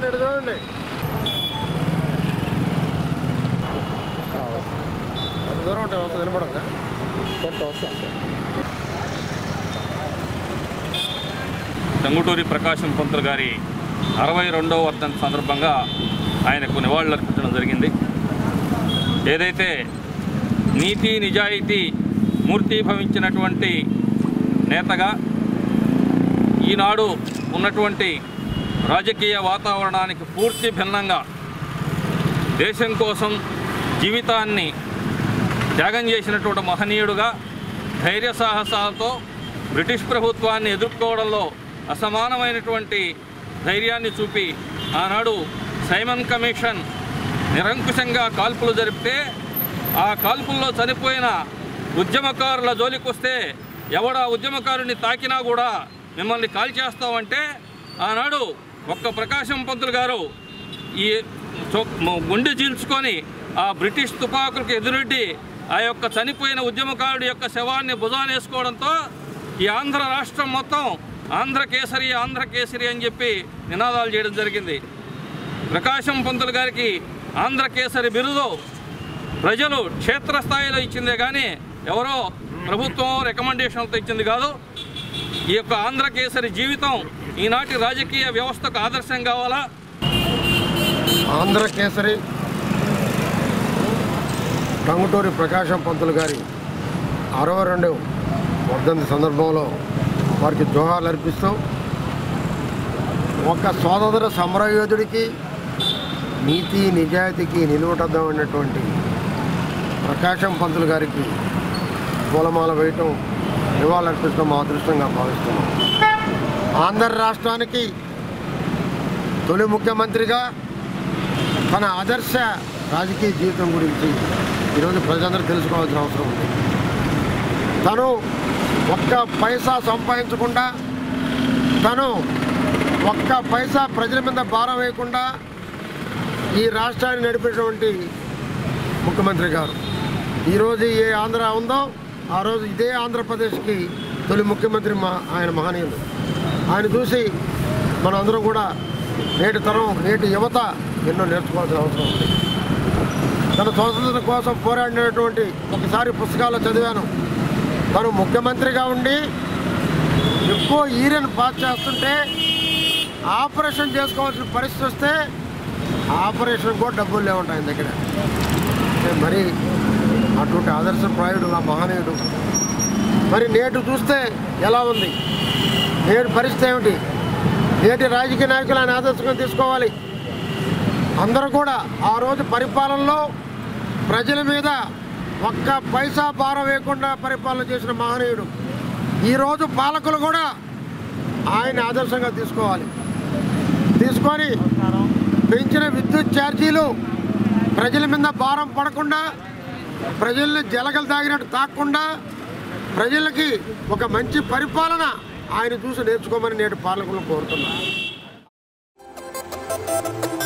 ఇటు చూడండి అంత దూరం ఉంటే వస్తుంది వినపడదా టంగుటూరి ప్రకాశం పంతులు గారి అరవై రెండవ వర్ధంతి సందర్భంగా ఆయనకు నివాళులర్పించడం జరిగింది ఏదైతే నీతి నిజాయితీ మూర్తీభవించినటువంటి నేతగా ఈనాడు ఉన్నటువంటి రాజకీయ వాతావరణానికి పూర్తి భిన్నంగా దేశం కోసం జీవితాన్ని త్యాగం చేసినటువంటి మహనీయుడుగా ధైర్య సాహసాలతో బ్రిటిష్ ప్రభుత్వాన్ని ఎదుర్కోవడంలో అసమానమైనటువంటి ధైర్యాన్ని చూపి ఆనాడు సైమన్ కమిషన్ నిరంకుశంగా కాల్పులు జరిపితే ఆ కాల్పుల్లో చనిపోయిన ఉద్యమకారుల జోలికొస్తే ఎవడా ఉద్యమకారుని తాకినా కూడా మిమ్మల్ని కాల్చేస్తామంటే ఆనాడు ఒక్క ప్రకాశం పంతులు గారు ఈ చొ- మ- గుండె చీల్చుకొని ఆ బ్రిటిష్ తుపాకులకు ఎదురెడ్డి ఆ యొక్క చనిపోయిన ఉద్యమకారుడి యొక్క శవాన్ని భుజానేసుకోవడంతో ఈ ఆంధ్ర రాష్ట్రం మొత్తం ఆంధ్ర కేసరి ఆంధ్ర కేసరి అని చెప్పి నినాదాలు చేయడం జరిగింది ప్రకాశం పంతులు గారికి ఆంధ్ర కేసరి బిరుదు ప్రజలు క్షేత్రస్థాయిలో ఇచ్చిందే కానీ ఎవరో ప్రభుత్వం రికమెండేషన్తో ఇచ్చింది కాదు ఈ యొక్క ఆంధ్ర కేసరి జీవితం ఈనాటి రాజకీయ వ్యవస్థకు ఆదర్శం కావాలా ఆంధ్ర కేసరి టంగుటూరి ప్రకాశం పంతులు గారి అరవై రెండు వర్ధంతి సందర్భంలో వారికి జోహార్లు అర్పిస్తూ ఒక స్వాతంత్ర సమరయోధుడికి నీతి నిజాయితీకి నిలువటద్దం అన్నటువంటి ప్రకాశం పంతులు గారికి పూలమాల వేయటం నివాళులర్పించడం మా అదృష్టంగా భావిస్తున్నాం ఆంధ్ర రాష్ట్రానికి తొలి ముఖ్యమంత్రిగా తన ఆదర్శ రాజకీయ జీవితం గురించి ఈరోజు ప్రజలందరూ తెలుసుకోవాల్సిన అవసరం ఉంది తను ఒక్క పైసా సంపాదించకుండా తను ఒక్క పైసా ప్రజల మీద భారం వేయకుండా ఈ రాష్ట్రాన్ని నడిపేటువంటి ముఖ్యమంత్రి గారు ఈరోజు ఏ ఆంధ్ర ఉందో ఆ రోజు ఇదే ఆంధ్రప్రదేశ్కి తొలి ముఖ్యమంత్రి మా ఆయన మహనీయులు ఆయన చూసి మనందరం కూడా నేటి తరం నేటి యువత ఎన్నో నేర్చుకోవాల్సిన అవసరం ఉంది తన స్వాతంత్రం కోసం పోరాడినటువంటి ఒకసారి పుస్తకాల్లో చదివాను తను ముఖ్యమంత్రిగా ఉండి ఎక్కువ ఈరియన్ పాస్ చేస్తుంటే ఆపరేషన్ చేసుకోవాల్సిన పరిస్థితి వస్తే ఆపరేషన్ కూడా డబ్బులు లేవుంటాయి ఆయన దగ్గర అంటే మరి అటువంటి ఆదర్శప్రాయుడు ఆ మహనీయుడు మరి నేటు చూస్తే ఎలా ఉంది నేటి పరిస్థితి ఏమిటి నేటి రాజకీయ నాయకులు ఆయన ఆదర్శంగా తీసుకోవాలి అందరూ కూడా ఆ రోజు పరిపాలనలో ప్రజల మీద ఒక్క పైసా భారం వేయకుండా పరిపాలన చేసిన మహనీయుడు ఈరోజు పాలకులు కూడా ఆయన ఆదర్శంగా తీసుకోవాలి తీసుకొని పెంచిన విద్యుత్ ఛార్జీలు ప్రజల మీద భారం పడకుండా ప్రజల్ని జలగలు తాగినట్టు తాకుండా ప్రజలకి ఒక మంచి పరిపాలన ఆయన చూసి నేర్చుకోమని నేటి పాలకులు కోరుతున్నారు